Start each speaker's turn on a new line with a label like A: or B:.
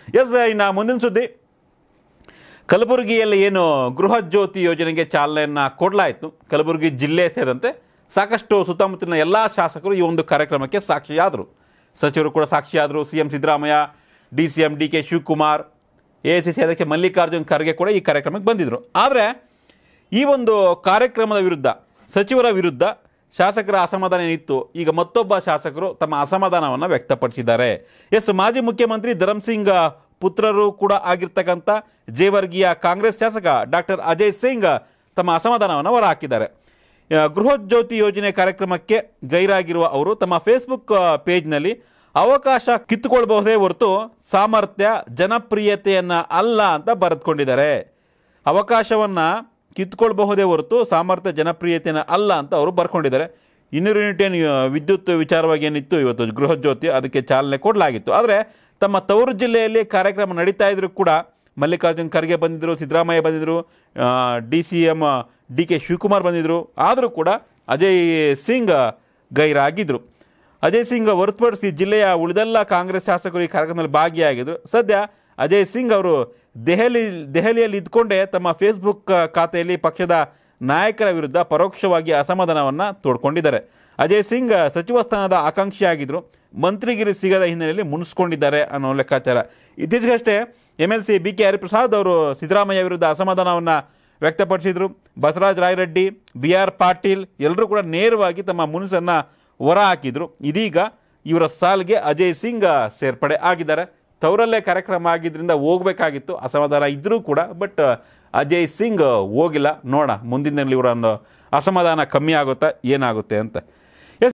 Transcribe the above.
A: S ಇನ್ನು ಮುಂದಿನ ಸುದ್ದಿ ಕಲಬುರಗಿಯಲ್ಲಿ ಏನು ಗೃಹ ಜ್ಯೋತಿ ಯೋಜನೆಗೆ ಚಾಲನೆಯನ್ನು ಕೊಡಲಾಯಿತು ಕಲಬುರಗಿ ಜಿಲ್ಲೆ ಸೇರಿದಂತೆ ಸಾಕಷ್ಟು ಸುತ್ತಮುತ್ತಲಿನ ಎಲ್ಲ ಶಾಸಕರು ಈ ಒಂದು ಕಾರ್ಯಕ್ರಮಕ್ಕೆ ಸಾಕ್ಷಿಯಾದರು ಸಚಿವರು ಕೂಡ ಸಾಕ್ಷಿಯಾದರು C M Siddaramaiah D C M D K Shivakumar A I C C ಅದಕ್ಕೆ ಮಲ್ಲಿಕಾರ್ಜುನ್ ಖರ್ಗೆ ಕೂಡ ಈ ಕಾರ್ಯಕ್ರಮಕ್ಕೆ ಬಂದಿದ್ದರು ಆದರೆ ಈ ಒಂದು ಕಾರ್ಯಕ್ರಮದ ವಿರುದ್ಧ ಸಚಿವರ ವಿರುದ್ಧ ಶಾಸಕರ ಅಸಮಾಧಾನ ಏನಿತ್ತು ಈಗ ಮತ್ತೊಬ್ಬ ಶಾಸಕರು ತಮ್ಮ ಅಸಮಾಧಾನವನ್ನು ವ್ಯಕ್ತಪಡಿಸಿದ್ದಾರೆ ಎಸ್ ಮಾಜಿ ಮುಖ್ಯಮಂತ್ರಿ ಧರಮ್ ಸಿಂಗ್ ಪುತ್ರರು ಕೂಡ ಆಗಿರ್ತಕ್ಕಂಥ ಜೇವರ್ಗಿಯ ಕಾಂಗ್ರೆಸ್ ಶಾಸಕ ಡಾಕ್ಟರ್ ಅಜಯ್ ಸಿಂಗ್ ತಮ್ಮ ಅಸಮಾಧಾನವನ್ನು ಹೊರಹಾಕಿದ್ದಾರೆ ಆ, ಗೃಹ ಜ್ಯೋತಿ ಯೋಜನೆ ಕಾರ್ಯಕ್ರಮಕ್ಕೆ ಗೈರಾಗಿರುವ ಅವರು ತಮ್ಮ ಫೇಸ್ಬುಕ್ ಆ, ಪೇಜ್ನಲ್ಲಿ ಅವಕಾಶ ಕಿತ್ತುಕೊಳ್ಬಹುದೇ ಹೊರತು ಸಾಮರ್ಥ್ಯ ಜನಪ್ರಿಯತೆಯನ್ನ ಅಲ್ಲ ಅಂತ ಬರೆದುಕೊಂಡಿದ್ದಾರೆ ಅವಕಾಶವನ್ನು ಕಿತ್ಕೊಳ್ಬಹುದೇ ಹೊರತು ಸಾಮರ್ಥ್ಯ ಜನಪ್ರಿಯತೆಯನ್ನ ಅಲ್ಲ ಅಂತ ಅವರು ಬರ್ಕೊಂಡಿದ್ದಾರೆ ಇನ್ನೂರು ಯೂನಿಟ್ ಏನು ವಿದ್ಯುತ್ ವಿಚಾರವಾಗಿ ಏನಿತ್ತು ಇವತ್ತು ಗೃಹ ಜ್ಯೋತಿ ಅದಕ್ಕೆ ಚಾಲನೆ ಕೊಡಲಾಗಿತ್ತು ಆದರೆ ತಮ್ಮ ತವರು ಜಿಲ್ಲೆಯಲ್ಲಿ ಕಾರ್ಯಕ್ರಮ ನಡೀತಾ ಇದ್ರು ಕೂಡ ಮಲ್ಲಿಕಾರ್ಜುನ್ ಖರ್ಗೆ ಬಂದಿದ್ದರು ಸಿದ್ದರಾಮಯ್ಯ ಬಂದಿದ್ದರು D C M D K Shivakumar ಬಂದಿದ್ದರು ಆದರೂ ಕೂಡ ಅಜಯ್ ಸಿಂಗ್ ಗೈರಾಗಿದ್ದರು ಅಜಯ್ ಸಿಂಗ್ ಹೊರತುಪಡಿಸಿ ಜಿಲ್ಲೆಯ ಉಳಿದೆಲ್ಲ ಕಾಂಗ್ರೆಸ್ ಶಾಸಕರು ಈ ಕಾರ್ಯಕ್ರಮದಲ್ಲಿ ಭಾಗಿಯಾಗಿದ್ದರು ಸದ್ಯ ಅಜಯ್ ಸಿಂಗ್ ಅವರು ದೆಹಲಿ ದೆಹಲಿಯಲ್ಲಿ ಇದ್ಕೊಂಡೇ ತಮ್ಮ ಫೇಸ್ಬುಕ್ ಖಾತೆಯಲ್ಲಿ ಪಕ್ಷದ ನಾಯಕರ ವಿರುದ್ಧ ಪರೋಕ್ಷವಾಗಿ ಅಸಮಾಧಾನವನ್ನು ತೋಡ್ಕೊಂಡಿದ್ದಾರೆ ಅಜಯ್ ಸಿಂಗ್ ಸಚಿವ ಸ್ಥಾನದ ಆಕಾಂಕ್ಷಿಯಾಗಿದ್ದರು ಮಂತ್ರಿಗಿರಿ ಸಿಗದ ಹಿನ್ನೆಲೆಯಲ್ಲಿ ಮುನಿಸ್ಕೊಂಡಿದ್ದಾರೆ ಅನ್ನೋ ಲೆಕ್ಕಾಚಾರ ಇತ್ತೀಚೆಗಷ್ಟೇ M L C B K Hariprasad ಅವರು ಸಿದ್ದರಾಮಯ್ಯ ವಿರುದ್ಧ ಅಸಮಾಧಾನವನ್ನು ವ್ಯಕ್ತಪಡಿಸಿದರು ಬಸವರಾಜ ರಾಯರೆಡ್ಡಿ ಬಿ ಆರ್ ಪಾಟೀಲ್ ಎಲ್ಲರೂ ಕೂಡ ನೇರವಾಗಿ ತಮ್ಮ ಮುನಿಸನ್ನು ಹೊರ ಹಾಕಿದ್ರು ಇದೀಗ ಇವರ ಸಾಲ್ಗೆ ಅಜಯ್ ಸಿಂಗ್ ಸೇರ್ಪಡೆ ಆಗಿದ್ದಾರೆ ತವರಲ್ಲೇ ಕಾರ್ಯಕ್ರಮ ಆಗಿದ್ದರಿಂದ ಹೋಗ್ಬೇಕಾಗಿತ್ತು ಅಸಮಾಧಾನ ಇದ್ದರೂ ಕೂಡ ಬಟ್ ಅಜಯ್ ಸಿಂಗ್ ಹೋಗಿಲ್ಲ ನೋಡ ಮುಂದಿನಲ್ಲಿ ಇವರ ಒಂದು ಅಸಮಾಧಾನ ಕಮ್ಮಿ ಆಗುತ್ತಾ ಏನಾಗುತ್ತೆ ಅಂತ